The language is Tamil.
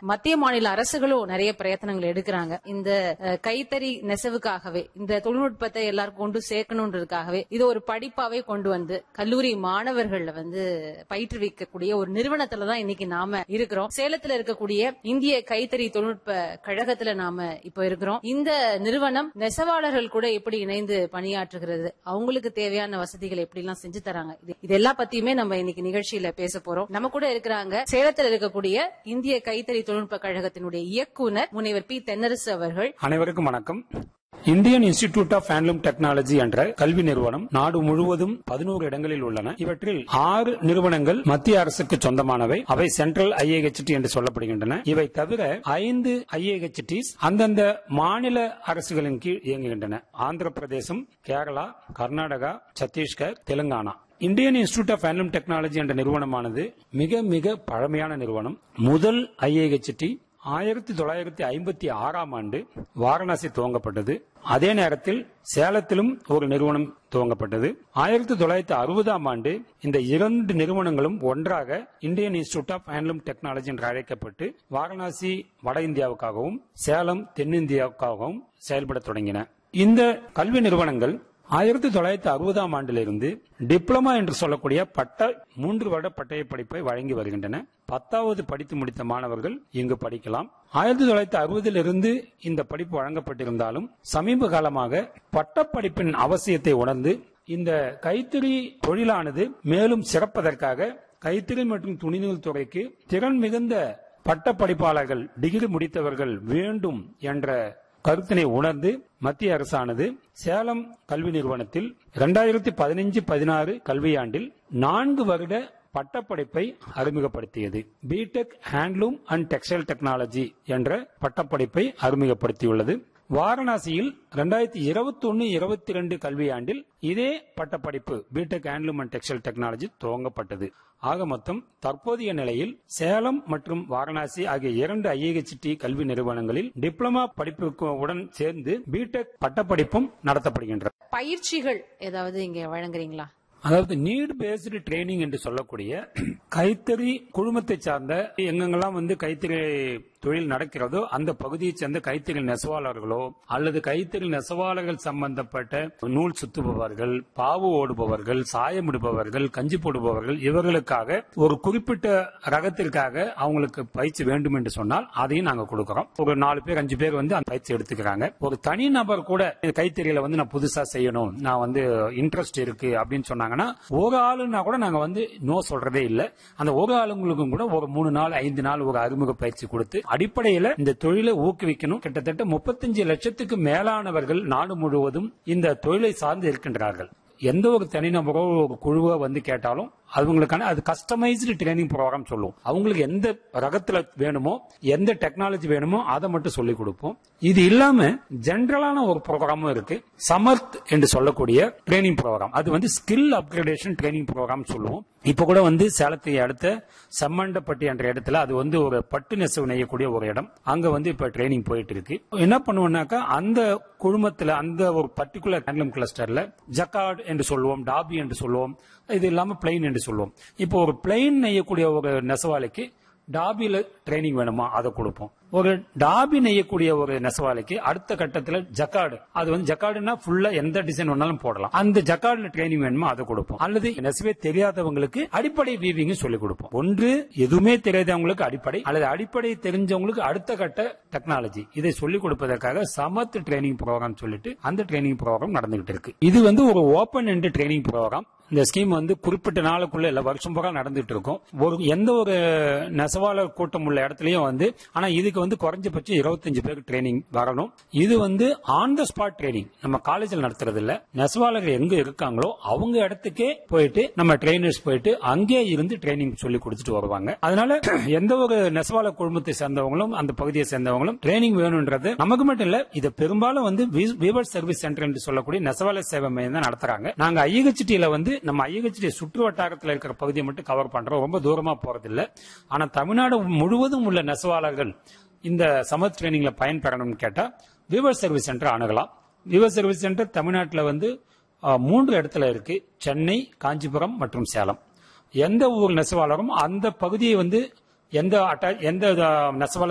மத்திய மாநில அரசுகளும் நிறைய பிரயத்தனங்கள் எடுக்கிறாங்க இந்த அஹ், கைத்தறி நெசவுக்காகவே இந்த தொழில்நுட்பத்தை எல்லாருக்கும் கொண்டு சேர்க்கணுன்றதுக்காகவே இது ஒரு படிப்பாவே கொண்டு வந்து கல்லூரி மாணவர்கள வந்து பயிற்றுவிக்கக்கூடிய ஒரு நிறுவனத்துல தான் இன்னைக்கு நாம இருக்கிறோம் சேலத்துல இருக்கக்கூடிய இந்திய கைத்தறி தொழில்நுட்ப கழகத்துல நாம இப்ப இருக்கிறோம் இந்த நிறுவனம் நெசவாளர்கள் கூட எப்படி இணைந்து பணியாற்றுகிறது அவங்களுக்கு தேவையான வசதிகளை எப்படி எல்லாம் செஞ்சு தராங்க இது இது எல்லா பத்தியுமே நம்ம இன்னைக்கு நிகழ்ச்சியில பேச போறோம் நம்ம கூட இருக்கிறாங்க சேலத்துல இருக்கக்கூடிய இந்திய கைத்தறி தொழில்நுட்ப கழகத்தினுடைய இயக்குனர் முனைவர் பி தென்னரசு அவர்கள் அனைவருக்கும் வணக்கம் Indian institute of handloom technology என்ற கல்வி நிறுவனம் நாடு முழுவதும் பதினோரு இடங்களில் உள்ளன இவற்றில் ஆறு நிறுவனங்கள் மத்திய அரசுக்கு சொந்தமானவை அவை சென்ட்ரல் ஐஏஹெச்டி என்று சொல்லப்படுகின்றன இவை தவிர ஐந்து ஐஏஹெச்டிஸ் அந்தந்த மாநில அரசுகளின் கீழ் இயங்குகின்றன Andhra Pradesh Kerala Karnataka Chhattisgarh Telangana Indian institute of handloom technology என்ற நிறுவனமானது மிக மிக பழமையான நிறுவனம் முதல் ஐஏஹெச்டி ஆயிரத்தி தொள்ளாயிரத்தி ஐம்பத்தி ஆறாம் ஆண்டு வாரணாசி துவங்கப்பட்டது அதே நேரத்தில் சேலத்திலும் ஒரு நிறுவனம் துவங்கப்பட்டது ஆயிரத்தி தொள்ளாயிரத்தி அறுபதாம் ஆண்டு இந்த இரண்டு நிறுவனங்களும் ஒன்றாக Indian institute of handloom technology என்று அழைக்கப்பட்டு வாரணாசி வட இந்தியாவுக்காகவும் சேலம் தென்னிந்தியாவுக்காகவும் செயல்படத் தொடங்கின இந்த கல்வி நிறுவனங்கள் ஆயிரத்தி தொள்ளாயிரத்தி அறுபதாம் ஆண்டிலிருந்து டிப்ளமா என்று சொல்லக்கூடிய பட்ட மூன்று வருட பட்டய படிப்பை வழங்கி வருகின்றன பத்தாவது படித்து முடித்த மாணவர்கள் இங்கு படிக்கலாம் ஆயிரத்தி தொள்ளாயிரத்தி அறுபதிலிருந்து இந்த படிப்பு வழங்கப்பட்டிருந்தாலும் சமீப காலமாக பட்டப்படிப்பின் அவசியத்தை உணர்ந்து இந்த கைத்தறி தொழிலானது மேலும் சிறப்பதற்காக கைத்தறி மற்றும் துணிநூல் துறைக்கு திறன் மிகுந்த பட்டப்படிப்பாளர்கள் டிகிரி முடித்தவர்கள் வேண்டும் என்ற கருத்தினை உணர்ந்து மத்திய அரசானது சேலம் கல்வி நிறுவனத்தில் இரண்டாயிரத்தி பதினைஞ்சு பதினாறு கல்வியாண்டில் நான்கு வருட பட்டப்படிப்பை அறிமுகப்படுத்தியது BTech handloom and textile technology என்ற பட்டப்படிப்பை அறிமுகப்படுத்தியுள்ளது வாரணாசியில் இரண்டாயிரத்தி இருபத்தி ஒன்னு இருபத்தி ரெண்டு கல்வியாண்டில் இதே பட்டப்படிப்பு BTech handloom and textile technology துவங்கப்பட்டது ஆக மொத்தம் தற்போதைய நிலையில் சேலம் மற்றும் வாரணாசி ஆகிய இரண்டு ஐஏஹெச்டி கல்வி நிறுவனங்களில் டிப்ளமா படிப்புக்கு உடன் சேர்ந்து பிடெக் பட்டப்படிப்பும் நடத்தப்படுகின்றது பயிற்சிகள் ஏதாவது இங்க வழங்குறீங்களா அதாவது நீட் பேஸ்டு ட்ரைனிங் என்று சொல்லக்கூடிய கைத்தறி குழுமத்தை சார்ந்த எங்கெங்கெல்லாம் வந்து கைத்தறி தொழில் நடக்கிறதோ அந்த பகுதியைச் சேர்ந்த கைத்தறி நெசவாளர்களோ அல்லது கைத்தறி நெசவாளர்கள் சம்பந்தப்பட்ட நூல் சுத்துபவர்கள் பாவு ஓடுபவர்கள் சாயமிடுபவர்கள் கஞ்சி போடுபவர்கள் இவர்களுக்காக ஒரு குறிப்பிட்ட ரகத்திற்காக அவங்களுக்கு பயிற்சி வேண்டும் என்று சொன்னால் அதையும் நாங்க கொடுக்கிறோம் ஒரு நாலு பேர் அஞ்சு பேர் வந்து அந்த பயிற்சி எடுத்துக்கிறாங்க ஒரு தனி நபர் கூட இந்த கைத்தறியில வந்து நான் புதுசா செய்யணும் நான் வந்து இன்ட்ரெஸ்ட் இருக்கு அப்படின்னு சொன்னாங்கன்னா ஒரு ஆளுன்னா கூட நாங்க வந்து நோ சொல்றதே இல்ல அந்த ஒரு ஆளுங்களுக்கும் கூட ஒரு மூணு நாள் ஐந்து நாள் ஒரு அறிமுக பயிற்சி கொடுத்து அடிப்படையில இந்த தொழிலை ஊக்குவிக்கணும் கிட்டத்தட்ட முப்பத்தஞ்சு லட்சத்துக்கு மேலானவர்கள் நாடு முழுவதும் இந்த தொழிலை சார்ந்து இருக்கின்றார்கள் எந்த ஒரு தனிநபரோ ஒரு குழுவோ வந்து கேட்டாலும் அவங்களுக்கான அது கஸ்டமைஸ்டு ட்ரைனிங் ப்ரோக்ராம் சொல்லுவோம் அவங்களுக்கு எந்த ரகத்துல வேணுமோ எந்த டெக்னாலஜி வேணுமோ அதை மட்டும் சொல்லிக் கொடுப்போம் இது இல்லாம ஜென்ரலான ஒரு ப்ரோக்ராமும் இருக்கு சமர்த் என்று சொல்லக்கூடிய ட்ரைனிங் ப்ரோக்ராம் அது வந்து ஸ்கில் அப்கிரேடேஷன் ட்ரைனிங் ப்ரோக்ராம் சொல்லுவோம் இப்ப கூட வந்து சேலத்தை அடுத்த செம்மண்டப்பட்டி என்ற இடத்துல அது வந்து ஒரு பட்டு நெசவு நெய்யக்கூடிய ஒரு இடம் அங்க வந்து இப்ப ட்ரைனிங் போயிட்டு இருக்கு என்ன பண்ணுவோம்னாக்கா அந்த குழுமத்துல அந்த ஒரு பர்டிகுலர் ஹேண்ட்லூம் கிளஸ்டர்ல ஜக்கார்ட் என்று சொல்லுவோம் டாபி என்று சொல்லுவோம் இது இல்லாம பிளைன் என்று சொல்லுவோம் இப்போ ஒரு பிளைன் நெய்யக்கூடிய ஒரு நெசவாளிக்கு டாபில ட்ரைனிங் வேணுமா அதை கொடுப்போம் ஒரு டாபி நெய்யக்கூடிய ஒரு நெசவாளிக்கு அடுத்த கட்டத்துல ஜக்கார்டு அது வந்து ஜக்கார்டுனா ஃபுல்லா எந்த டிசைன் வேணாலும் போடலாம் அந்த ஜக்கார்டுல ட்ரைனிங் வேணுமோ அதை கொடுப்போம் அல்லது நெசவே தெரியாதவங்களுக்கு அடிப்படை வீவிங் சொல்லிக் கொடுப்போம் ஒன்று எதுவுமே தெரியாதவங்களுக்கு அடிப்படை அல்லது அடிப்படை தெரிஞ்சவங்களுக்கு அடுத்த கட்ட டெக்னாலஜி இதை சொல்லிக் கொடுப்பதற்காக சமத் ட்ரைனிங் ப்ரோக்ராம் சொல்லிட்டு அந்த ட்ரைனிங் ப்ரோக்ராம் நடந்துகிட்டு இருக்கு இது வந்து ஒரு ஓபன் எண்ட் ட்ரைனிங் ப்ரோக்ராம் இந்த ஸ்கீம் வந்து குறிப்பிட்ட நாளுக்குள்ள இல்ல வருஷம் பூரா நடந்துட்டு இருக்கும் ஒரு எந்த ஒரு நெசவாளர் கூட்டம் உள்ள இடத்துலயும் வந்து ஆனா இதுக்கு வந்து குறைஞ்சபட்சம் இருபத்தஞ்சு பேருக்கு ட்ரைனிங் வரணும் இது வந்து ஆன் த ஸ்பாட் ட்ரைனிங் நம்ம காலேஜில் நடத்துறது இல்ல நெசவாளர்கள் எங்க இருக்காங்களோ அவங்க இடத்துக்கே போயிட்டு நம்ம ட்ரைனர்ஸ் போயிட்டு அங்கே இருந்து ட்ரைனிங் சொல்லி கொடுத்துட்டு வருவாங்க அதனால எந்த ஒரு நெசவாளர் குழுமத்தை சேர்ந்தவங்களும் அந்த பகுதியை சேர்ந்தவங்களும் ட்ரைனிங் வேணும்ன்றது நமக்கு மட்டும் இல்ல இது பெரும்பாலும் வந்து வீவர் சர்வீஸ் சென்டர் என்று சொல்லக்கூடிய நெசவாளர் சேவை மையம் தான் நடத்துறாங்க நாங்க ஐஎச்டியில வந்து நம்ம ஐஎச்டி சுற்று வட்டாரத்தில் இருக்கிற பகுதியை மட்டும் கவர் பண்றோம் ரொம்ப தூரமா போறது இல்ல ஆனா தமிழ்நாடு முழுவதும் உள்ள நெசவாளர்கள் இந்த சமத் ட்ரைனிங்ல பயன்பெறணும்னு கேட்டா வீவர் சர்வீஸ் சென்டர் அணுகலாம் வீவர் சர்வீஸ் சென்டர் தமிழ்நாட்டில் வந்து அஹ், மூன்று இடத்துல இருக்கு சென்னை காஞ்சிபுரம் மற்றும் சேலம் எந்த ஊர் நெசவாளரும் அந்த பகுதியை வந்து எந்த அட்டா எந்த அஹ், நெசவாளர்